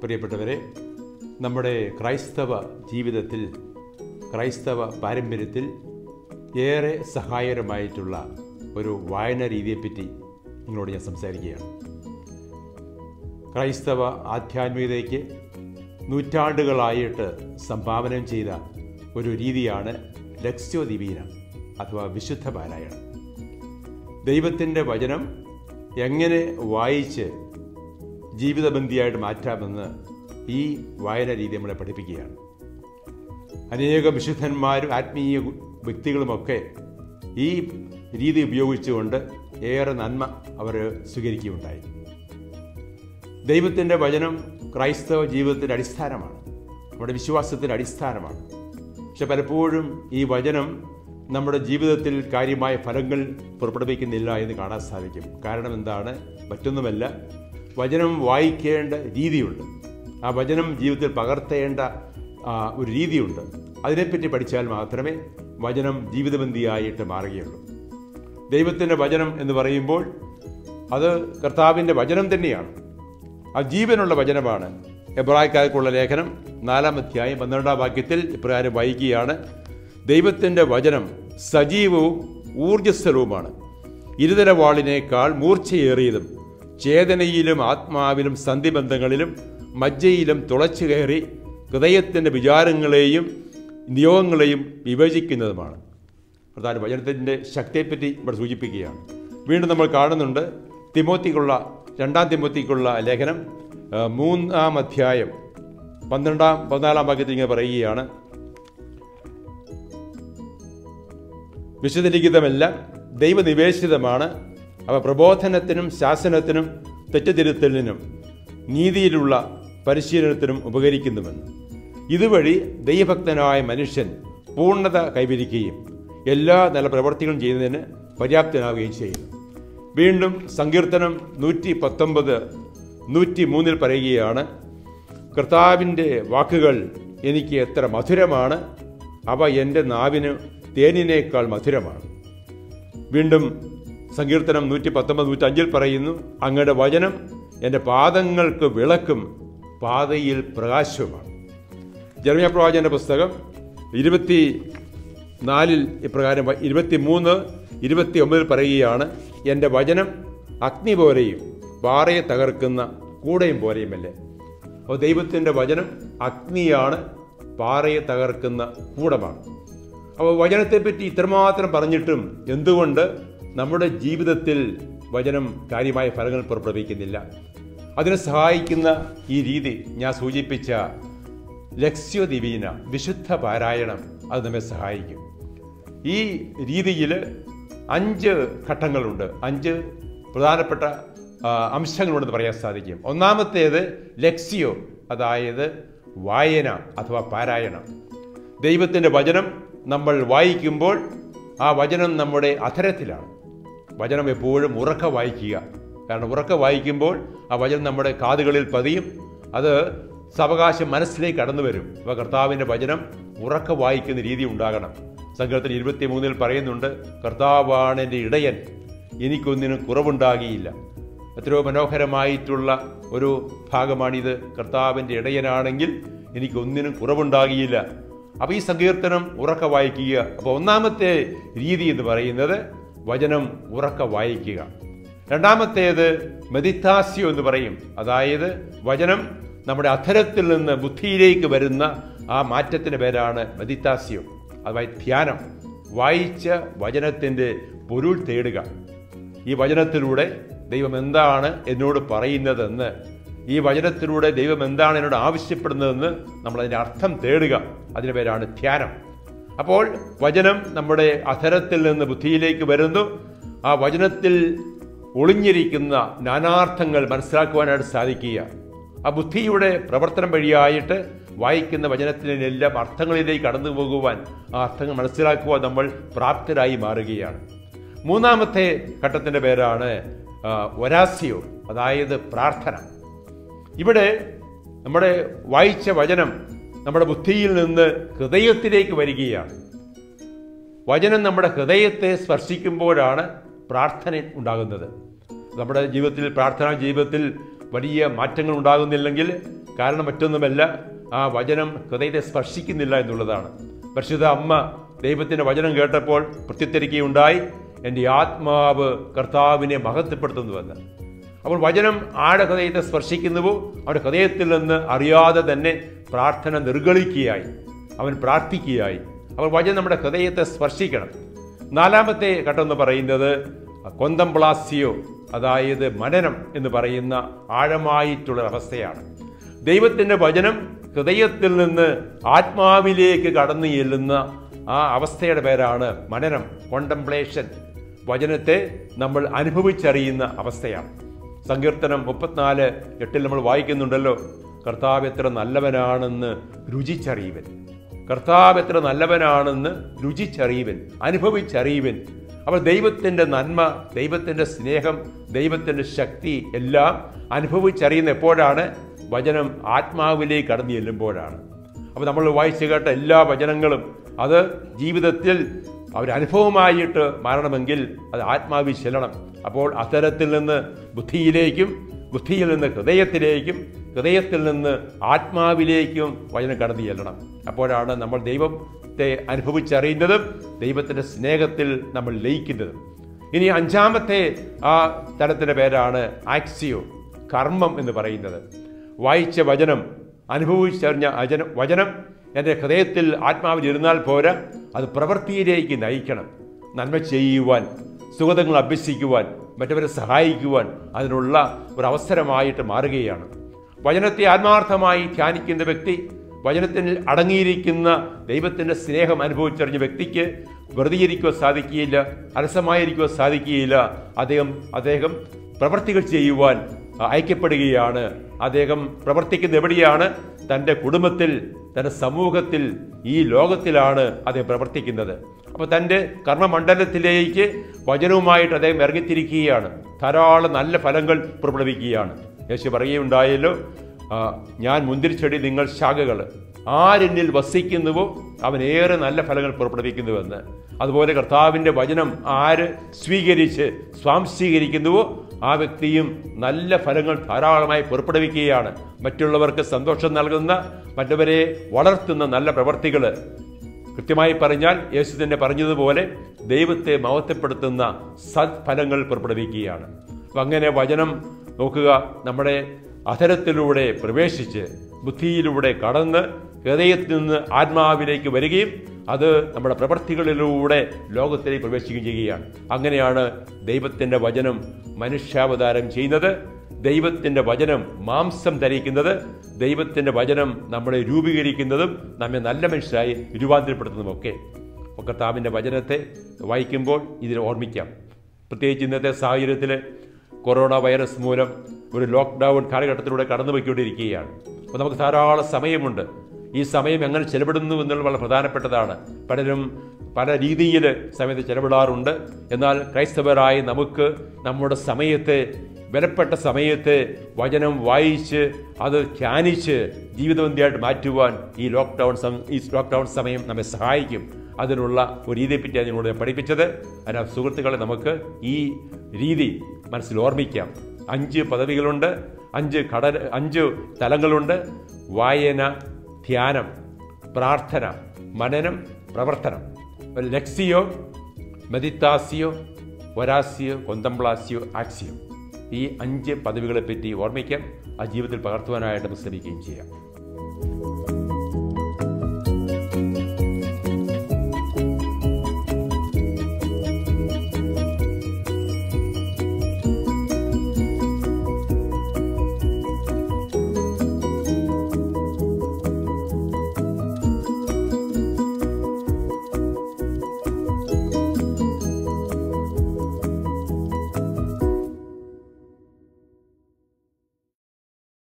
പ്രിയപ്പെട്ടവരെ നമ്മുടെ ക്രൈസ്തവ ജീവിതത്തിൽ ക്രൈസ്തവ പാരമ്പര്യത്തിൽ ഏറെ സഹായകരമായിട്ടുള്ള ഒരു വായന രീതിയെപ്പറ്റി നിങ്ങളോട് ഞാൻ സംസാരിക്കുകയാണ് ക്രൈസ്തവ ആധ്യാത്മികതയ്ക്ക് നൂറ്റാണ്ടുകളായിട്ട് സംഭാവന ചെയ്ത ഒരു രീതിയാണ് ലക്സ്യോ ദിവീന അഥവാ വിശുദ്ധ പാരായണം ദൈവത്തിൻ്റെ വചനം എങ്ങനെ വായിച്ച് ജീവിതബന്ധിയായിട്ട് മാറ്റാമെന്ന് ഈ വായന രീതി നമ്മളെ പഠിപ്പിക്കുകയാണ് അനേകം വിശുദ്ധന്മാരും ആത്മീയ വ്യക്തികളുമൊക്കെ ഈ രീതി ഉപയോഗിച്ചുകൊണ്ട് ഏറെ നന്മ അവർ സ്വീകരിക്കുകയുണ്ടായി ദൈവത്തിൻ്റെ വചനം ക്രൈസ്തവ ജീവിതത്തിൻ്റെ അടിസ്ഥാനമാണ് നമ്മുടെ വിശ്വാസത്തിൻ്റെ അടിസ്ഥാനമാണ് പക്ഷെ പലപ്പോഴും ഈ വചനം നമ്മുടെ ജീവിതത്തിൽ കാര്യമായ ഫലങ്ങൾ പുറപ്പെടുവിക്കുന്നില്ല എന്ന് കാണാൻ സാധിക്കും കാരണം എന്താണ് മറ്റൊന്നുമല്ല വചനം വായിക്കേണ്ട രീതിയുണ്ട് ആ വചനം ജീവിതത്തിൽ പകർത്തേണ്ട ആ, ഒരു രീതിയുണ്ട് അതിനെപ്പറ്റി പഠിച്ചാൽ മാത്രമേ വചനം ജീവിതബന്ധിയായിട്ട് മാറുകയുള്ളൂ ദൈവത്തിൻ്റെ വചനം എന്ന് പറയുമ്പോൾ അത് കർത്താവിൻ്റെ വചനം തന്നെയാണ് ആ ജീവനുള്ള വചനമാണ് എബ്രായക്കാർക്കുള്ള ലേഖനം നാലാം അധ്യായം പന്ത്രണ്ടാം വാക്യത്തിൽ ഇപ്രകാരം വായിക്കുകയാണ് ദൈവത്തിൻ്റെ വചനം സജീവവും ഊർജ്ജസ്വലവുമാണ് ഇരുതര വാളിനേക്കാൾ മൂർച്ചയേറിയതും ചേതനയിലും ആത്മാവിലും സന്ധിബന്ധങ്ങളിലും മജ്ജയിലും തുളച്ചു കയറി ഹൃദയത്തിൻ്റെ വിചാരങ്ങളെയും നിയോഗങ്ങളെയും വിഭജിക്കുന്നതുമാണ് പ്രധാന വചനത്തിൻ്റെ ശക്തിയെപ്പറ്റി ഇവിടെ സൂചിപ്പിക്കുകയാണ് വീണ്ടും നമ്മൾ കാണുന്നുണ്ട് തിമോത്തിക്കുള്ള രണ്ടാം തിമോത്തിക്കുള്ള ലേഖനം ആ, മൂന്നാം അധ്യായം പന്ത്രണ്ടാം പതിനാലാം വാക്യത്തിൽ ഇങ്ങനെ പറയുകയാണ് വിശുദ്ധലിഖിതമെല്ലാം ദൈവനിവേശിതമാണ് അവ പ്രബോധനത്തിനും ശാസനത്തിനും തെറ്റുതിരുത്തലിനും നീതിയിലുള്ള പരിശീലനത്തിനും ഉപകരിക്കുന്നുവെന്ന് ഇതുവഴി ദൈവഭക്തനായ മനുഷ്യൻ പൂർണ്ണത കൈവരിക്കുകയും എല്ലാ നല്ല പ്രവർത്തികളും ചെയ്യുന്നതിന് പര്യാപ്തനാവുകയും ചെയ്യുന്നു വീണ്ടും സങ്കീർത്തനം നൂറ്റി പത്തൊമ്പത് നൂറ്റി മൂന്നിൽ പറയുകയാണ് കർത്താവിൻ്റെ വാക്കുകൾ എനിക്ക് എത്ര മധുരമാണ് അവ എൻ്റെ നാവിന് തേനിനേക്കാൾ മധുരമാണ് വീണ്ടും സങ്കീർത്തനം നൂറ്റി പത്തൊമ്പത് നൂറ്റി അഞ്ചിൽ പറയുന്നു അങ്ങയുടെ വചനം എൻ്റെ പാദങ്ങൾക്ക് വിളക്കും പാതയിൽ പ്രകാശവുമാണ് ജർമ്മിയ പ്രവാചകന്റെ പുസ്തകം ഇരുപത്തി നാലിൽ ഇപ്രകാരം വ- ഇരുപത്തി മൂന്ന് ഇരുപത്തി ഒമ്പതിൽ പറയുകയാണ് എൻ്റെ വചനം അഗ്നി പോലെയും പാറയെ തകർക്കുന്ന കൂടയും പോലെയുമല്ലേ അപ്പോൾ ദൈവത്തിൻ്റെ വചനം അഗ്നിയാണ് പാറയെ തകർക്കുന്ന കൂടമാണ് അപ്പോൾ വചനത്തെപ്പറ്റി ഇത്രമാത്രം പറഞ്ഞിട്ടും എന്തുകൊണ്ട് നമ്മുടെ ജീവിതത്തിൽ വചനം കാര്യമായ ഫലങ്ങൾ പുറപ്പെടുവിക്കുന്നില്ല അതിനെ സഹായിക്കുന്ന ഈ രീതി ഞാൻ സൂചിപ്പിച്ച ലക്ഷ്യോ ദിവീന വിശുദ്ധ പാരായണം അത് നമ്മെ സഹായിക്കും ഈ രീതിയിൽ അഞ്ച് ഘട്ടങ്ങളുണ്ട് അഞ്ച് പ്രധാനപ്പെട്ട ആ, അംശങ്ങളുണ്ടെന്ന് പറയാൻ സാധിക്കും ഒന്നാമത്തേത് ലക്ഷ്യോ അതായത് വായന അഥവാ പാരായണം ദൈവത്തിൻ്റെ വചനം നമ്മൾ വായിക്കുമ്പോൾ ആ വചനം നമ്മുടെ അധരത്തിലാണ് വചനം എപ്പോഴും ഉറക്ക വായിക്കുക കാരണം ഉറക്ക വായിക്കുമ്പോൾ ആ വചനം നമ്മുടെ കാതുകളിൽ പതിയും അത് സാവകാശം മനസ്സിലേക്ക് കടന്നു വരും അപ്പോൾ കർത്താവിൻ്റെ വചനം ഉറക്ക വായിക്കുന്ന രീതി ഉണ്ടാകണം സംഘത്തിൽ ഇരുപത്തി മൂന്നിൽ പറയുന്നുണ്ട് കർത്താവാണ് എൻ്റെ ഇടയൻ എനിക്കൊന്നിനും കുറവുണ്ടാകിയില്ല എത്രയോ മനോഹരമായിട്ടുള്ള ഒരു ഭാഗമാണിത് കർത്താവിൻ്റെ ഇടയനാണെങ്കിൽ എനിക്കൊന്നിനും കുറവുണ്ടാകിയില്ല അപ്പോൾ ഈ സങ്കീർത്തനം ഉറക്ക വായിക്കുക അപ്പോൾ ഒന്നാമത്തെ രീതി എന്ന് പറയുന്നത് വചനം ഉറക്ക വായിക്കുക രണ്ടാമത്തേത് മെദിത്താസ്യോ എന്ന് പറയും അതായത് വചനം നമ്മുടെ അധരത്തിൽ നിന്ന് ബുദ്ധിയിലേക്ക് വരുന്ന ആ മാറ്റത്തിൻ്റെ പേരാണ് മെദിത്താസ്യോ അഥവാ ധ്യാനം വായിച്ച വചനത്തിൻ്റെ പൊരുൾ തേടുക ഈ വചനത്തിലൂടെ ദൈവം എന്താണ് എന്നോട് പറയുന്നതെന്ന് ഈ വചനത്തിലൂടെ ദൈവം എന്താണ് എന്നോട് ആവശ്യപ്പെടുന്നതെന്ന് നമ്മൾ അതിൻ്റെ അർത്ഥം തേടുക അതിൻ്റെ പേരാണ് ധ്യാനം അപ്പോൾ വചനം നമ്മുടെ അധരത്തിൽ നിന്ന് ബുദ്ധിയിലേക്ക് വരുന്നു ആ വചനത്തിൽ ഒളിഞ്ഞിരിക്കുന്ന നാനാർത്ഥങ്ങൾ മനസ്സിലാക്കുവാനായിട്ട് സാധിക്കുക ആ ബുദ്ധിയുടെ പ്രവർത്തനം വഴിയായിട്ട് വായിക്കുന്ന വചനത്തിനെല്ലാം അർത്ഥങ്ങളിലേക്ക് കടന്നു പോകുവാൻ ആ അർത്ഥങ്ങൾ മനസ്സിലാക്കുവാൻ നമ്മൾ പ്രാപ്തരായി മാറുകയാണ് മൂന്നാമത്തെ ഘട്ടത്തിൻ്റെ പേരാണ് ആ, ഒരാസ്യോ അതായത് പ്രാർത്ഥന ഇവിടെ നമ്മുടെ വായിച്ച വചനം നമ്മുടെ ബുദ്ധിയിൽ നിന്ന് ഹൃദയത്തിലേക്ക് വരികയാണ് വചനം നമ്മുടെ ഹൃദയത്തെ സ്പർശിക്കുമ്പോഴാണ് പ്രാർത്ഥന ഉണ്ടാകുന്നത് നമ്മുടെ ജീവിതത്തിൽ പ്രാർത്ഥനാ ജീവിതത്തിൽ വലിയ മാറ്റങ്ങൾ ഉണ്ടാകുന്നില്ലെങ്കിൽ കാരണം മറ്റൊന്നുമല്ല ആ വചനം ഹൃദയത്തെ സ്പർശിക്കുന്നില്ല എന്നുള്ളതാണ് പരിശുദ്ധ അമ്മ ദൈവത്തിൻ്റെ വചനം കേട്ടപ്പോൾ പ്രത്യുത്തരിക്കുകയുണ്ടായി എൻ്റെ ആത്മാവ് കർത്താവിനെ മഹത്വപ്പെടുത്തുന്നുവെന്ന് അപ്പോൾ വചനം ആടെ ഹൃദയത്തെ സ്പർശിക്കുന്നുവോ അവൻ്റെ ഹൃദയത്തിൽ നിന്ന് അറിയാതെ തന്നെ പ്രാർത്ഥന നിർഗളിക്കുകയായി അവൻ പ്രാർത്ഥിക്കുകയായി അപ്പോൾ വചനം നമ്മുടെ ഹൃദയത്തെ സ്പർശിക്കണം നാലാമത്തെ ഘട്ടം എന്ന് പറയുന്നത് കൊന്തംപ്ലാസിയോ അതായത് മനനം എന്ന് പറയുന്ന ആഴമായിട്ടുള്ള അവസ്ഥയാണ് ദൈവത്തിൻ്റെ വചനം ഹൃദയത്തിൽ നിന്ന് ആത്മാവിലേക്ക് കടന്നു ചെല്ലുന്ന ആ അവസ്ഥയുടെ പേരാണ് മനനം കോണ്ടംപ്ലേഷൻ വചനത്തെ നമ്മൾ അനുഭവിച്ചറിയുന്ന അവസ്ഥയാണ് സങ്കീർത്തനം മുപ്പത്തിനാല് എട്ടിൽ നമ്മൾ വായിക്കുന്നുണ്ടല്ലോ കർത്താവ് എത്ര നല്ലവനാണെന്ന് രുചിച്ചറിയുവൻ കർത്താവ് എത്ര നല്ലവനാണെന്ന് രുചിച്ചറിയുവൻ അനുഭവിച്ചറിയുവൻ അപ്പോൾ ദൈവത്തിൻ്റെ നന്മ ദൈവത്തിൻ്റെ സ്നേഹം ദൈവത്തിൻ്റെ ശക്തി എല്ലാം അനുഭവിച്ചറിയുന്ന എപ്പോഴാണ് വചനം ആത്മാവിലേക്ക് കടന്നു ചെല്ലുമ്പോഴാണ് അപ്പോൾ നമ്മൾ വായിച്ചു കേട്ട എല്ലാ വചനങ്ങളും അത് ജീവിതത്തിൽ അവരനുഭവമായിട്ട് മാറണമെങ്കിൽ അത് ആത്മാവിൽ ചെല്ലണം അപ്പോൾ അത്തരത്തിൽ നിന്ന് ബുദ്ധിയിലേക്കും ബുദ്ധിയിൽ നിന്ന് ഹൃദയത്തിലേക്കും ഹൃദയത്തിൽ നിന്ന് ആത്മാവിലേക്കും വചനം കടന്നു ചെല്ലണം അപ്പോഴാണ് നമ്മൾ ദൈവത്തെ അനുഭവിച്ചറിയുന്നതും ദൈവത്തിൻ്റെ സ്നേഹത്തിൽ നമ്മൾ ലയിക്കുന്നതും ഇനി അഞ്ചാമത്തെ ആ തലത്തിൻ്റെ പേരാണ് ആക്സിയോ കർമ്മം എന്ന് പറയുന്നത് വായിച്ച വചനം അനുഭവിച്ചറിഞ്ഞ അജന വചനം എൻ്റെ ഹൃദയത്തിൽ ആത്മാവിൽ ഇരുന്നാൽ പോരാ അത് പ്രവൃത്തിയിലേക്ക് നയിക്കണം നന്മ ചെയ്യുവാൻ സുഗതങ്ങൾ അഭ്യസിക്കുവാൻ മറ്റവരെ സഹായിക്കുവാൻ അതിനുള്ള ഒരു അവസരമായിട്ട് മാറുകയാണ് വചനത്തെ ആത്മാർത്ഥമായി ധ്യാനിക്കുന്ന വ്യക്തി വചനത്തിൽ അടങ്ങിയിരിക്കുന്ന ദൈവത്തിൻ്റെ സ്നേഹം അനുഭവിച്ചറിഞ്ഞ വ്യക്തിക്ക് വെറുതെയിരിക്കുവാൻ സാധിക്കുകയില്ല അലസമായിരിക്കുവാൻ സാധിക്കുകയില്ല അദ്ദേഹം അദ്ദേഹം പ്രവർത്തികൾ ചെയ്യുവാൻ അയക്കപ്പെടുകയാണ് അദ്ദേഹം പ്രവർത്തിക്കുന്ന എവിടെയാണ് തൻ്റെ കുടുംബത്തിൽ തൻ്റെ സമൂഹത്തിൽ ഈ ലോകത്തിലാണ് അദ്ദേഹം പ്രവർത്തിക്കുന്നത് അപ്പോൾ തൻ്റെ കർമ്മമണ്ഡലത്തിലേക്ക് വചനവുമായിട്ട് അദ്ദേഹം ഇറങ്ങിത്തിരിക്കുകയാണ് ധാരാളം നല്ല ഫലങ്ങൾ പുറപ്പെടുവിക്കുകയാണ് യേശു പറയുകയുണ്ടായല്ലോ ഞാൻ മുന്തിരിച്ചെടി നിങ്ങൾ ശാഖകൾ ആരെന്നിൽ വസിക്കുന്നുവോ അവൻ ഏറെ നല്ല ഫലങ്ങൾ പുറപ്പെടുവിക്കുന്നുവെന്ന് അതുപോലെ കർത്താവിൻ്റെ വചനം ആര് സ്വീകരിച്ച് സ്വാംശീകരിക്കുന്നുവോ ആ വ്യക്തിയും നല്ല ഫലങ്ങൾ ധാരാളമായി പുറപ്പെടുവിക്കുകയാണ് മറ്റുള്ളവർക്ക് സന്തോഷം നൽകുന്ന മറ്റവരെ വളർത്തുന്ന നല്ല പ്രവർത്തികൾ കൃത്യമായി പറഞ്ഞാൽ യേശു തന്നെ പറഞ്ഞതുപോലെ ദൈവത്തെ മഹത്വപ്പെടുത്തുന്ന സത്ഫലങ്ങൾ പുറപ്പെടുവിക്കുകയാണ് അപ്പം അങ്ങനെ വചനം നോക്കുക നമ്മുടെ അധരത്തിലൂടെ പ്രവേശിച്ച് ബുദ്ധിയിലൂടെ കടന്ന് ഹൃദയത്തിൽ നിന്ന് ആത്മാവിലേക്ക് വരികയും അത് നമ്മുടെ പ്രവൃത്തികളിലൂടെ ലോകത്തിലേക്ക് പ്രവേശിക്കുകയും ചെയ്യുകയാണ് അങ്ങനെയാണ് ദൈവത്തിൻ്റെ വചനം മനുഷ്യാവതാരം ചെയ്യുന്നത് ദൈവത്തിൻ്റെ വചനം മാംസം ധരിക്കുന്നത് ദൈവത്തിൻ്റെ വചനം നമ്മളെ രൂപീകരിക്കുന്നതും നമ്മെ നല്ല മനുഷ്യരായി രൂപാന്തരപ്പെടുത്തുന്നതുമൊക്കെ കർത്താവിൻ്റെ വചനത്തെ വായിക്കുമ്പോൾ ഇതിൽ ഓർമ്മിക്കാം പ്രത്യേകിച്ച് ഇന്നത്തെ സാഹചര്യത്തിൽ കൊറോണ വൈറസ് മൂലം ഒരു ലോക്ക്ഡൗൺ കാലഘട്ടത്തിലൂടെ കടന്നു പോയിക്കൊണ്ടിരിക്കുകയാണ് അപ്പോൾ നമുക്ക് ധാരാളം സമയമുണ്ട് ഈ സമയം എങ്ങനെ ചെലവിടുന്നു എന്നുള്ളത് വളരെ പ്രധാനപ്പെട്ടതാണ് പലരും പല രീതിയിൽ സമയത്ത് ചെലവിടാറുണ്ട് എന്നാൽ ക്രൈസ്തവരായി നമുക്ക് നമ്മുടെ സമയത്തെ വിലപ്പെട്ട സമയത്ത് വചനം വായിച്ച് അത് ധ്യാനിച്ച് ജീവിതബന്ധിയായിട്ട് മാറ്റുവാൻ ഈ ലോക്ക്ഡൗൺ ഈ ലോക്ക്ഡൗൺ സമയം നമ്മെ സഹായിക്കും അതിനുള്ള ഒരു രീതിയെപ്പറ്റിയാണ് നിങ്ങളോട് പഠിപ്പിച്ചത് അതിന് സുഹൃത്തുക്കളെ നമുക്ക് ഈ രീതി മനസ്സിൽ ഓർമ്മിക്കാം അഞ്ച് പദവികളുണ്ട് അഞ്ച് ഘടന അഞ്ച് തലങ്ങളുണ്ട് വായന ധ്യാനം പ്രാർത്ഥന മനനം പ്രവർത്തനം ലെക്സിയോ മെദിത്താസിയോ ഒരാസിയോ കൊന്തംപ്ലാസിയോ ആക്സിയോ ഈ അഞ്ച് പദവികളെ പറ്റി ഓർമ്മിക്കാം ആ ജീവിതത്തിൽ പകർത്തുവാനായിട്ട് ശ്രമിക്കുകയും ചെയ്യാം